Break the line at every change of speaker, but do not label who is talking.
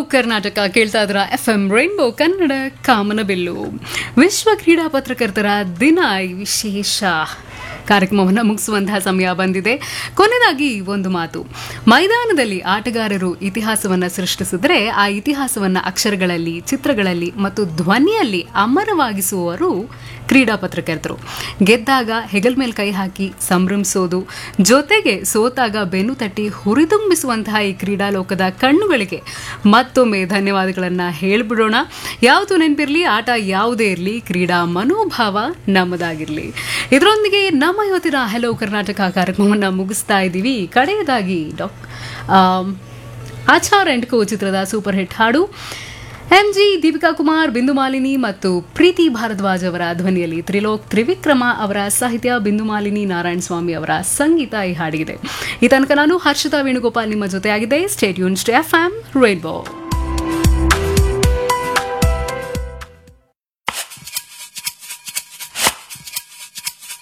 ಕರ್ನಾಟಕ ಕೇಳ್ತಾ ಇದ್ರ F M rainbow Kannada ಕಾಮನಬಿಲ್ಲು ವಿಶ್ವ ಕ್ರೀಡಾ ಪತ್ರಕರ್ತರ ದಿನ ಈ ವಿಶೇಷ ಕಾರ್ಯಕ್ರಮವನ್ನು ಮುಗಿಸುವಂತಹ ಸಮಯ ಬಂದಿದೆ ಕೊನೆಯದಾಗಿ ಒಂದು ಮಾತು ಮೈದಾನದಲ್ಲಿ ಆಟಗಾರರು ಇತಿಹಾಸವನ್ನು ಸೃಷ್ಟಿಸಿದರೆ ಆ ಇತಿಹಾಸವನ್ನು ಅಕ್ಷರಗಳಲ್ಲಿ ಚಿತ್ರಗಳಲ್ಲಿ ಮತ್ತು ಧ್ವನಿಯಲ್ಲಿ ಅಮರವಾಗಿಸುವವರು ಕ್ರೀಡಾ ಪತ್ರಕರ್ತರು ಗೆದ್ದಾಗ ಹೆಗಲ್ ಮೇಲೆ ಕೈ ಹಾಕಿ ಸಂಭ್ರಮಿಸೋದು ಜೊತೆಗೆ ಸೋತಾಗ ಬೆನ್ನು ತಟ್ಟಿ ಹುರಿದುಂಬಿಸುವಂತಹ ಈ ಕ್ರೀಡಾ ಲೋಕದ ಕಣ್ಣುಗಳಿಗೆ ಮತ್ತೊಮ್ಮೆ ಧನ್ಯವಾದಗಳನ್ನು ಹೇಳ್ಬಿಡೋಣ ಯಾವುದು ನೆನಪಿರಲಿ ಆಟ ಯಾವುದೇ ಇರಲಿ ಕ್ರೀಡಾ ಮನೋಭಾವ ನಮ್ಮದಾಗಿರಲಿ ಇದರೊಂದಿಗೆ ನಮ್ಮ ಇವತ್ತಿನ ಹೆಲೋ ಕರ್ನಾಟಕ ಕಾರ್ಯಕ್ರಮವನ್ನು ಮುಗಿಸ್ತಾ ಇದ್ದೀವಿ ಕಡೆಯದಾಗಿ ಡಾಕ್ ಆಚಾರ್ ಅಂಡ್ ಕೋ ಚಿತ್ರದ ಸೂಪರ್ ಹಿಟ್ ಹಾಡು ಎಂ ಜಿ ದೀಪಿಕಾ ಕುಮಾರ್ ಬಿಂದು ಮಾಲಿನಿ ಮತ್ತು ಪ್ರೀತಿ ಭಾರದ್ವಾಜ್ ಅವರ ಧ್ವನಿಯಲ್ಲಿ ತ್ರಿಲೋಕ್ ತ್ರಿವಿಕ್ರಮ ಅವರ ಸಾಹಿತ್ಯ ಬಿಂದು ಮಾಲಿನಿ ನಾರಾಯಣ ಸ್ವಾಮಿ ಅವರ ಸಂಗೀತ ಈ ಹಾಡಿಗಿದೆ ಈ ತನಕ ನಾನು ಹರ್ಷಿತಾ ವೇಣುಗೋಪಾಲ್ ನಿಮ್ಮ ಜೊತೆಯಾಗಿದೆ ಸ್ಟೇಟ್ ಯೂನ್ ಸ್ಟೇ ಎಫ್ ಆಮ್ ರೈನ್ಬೋ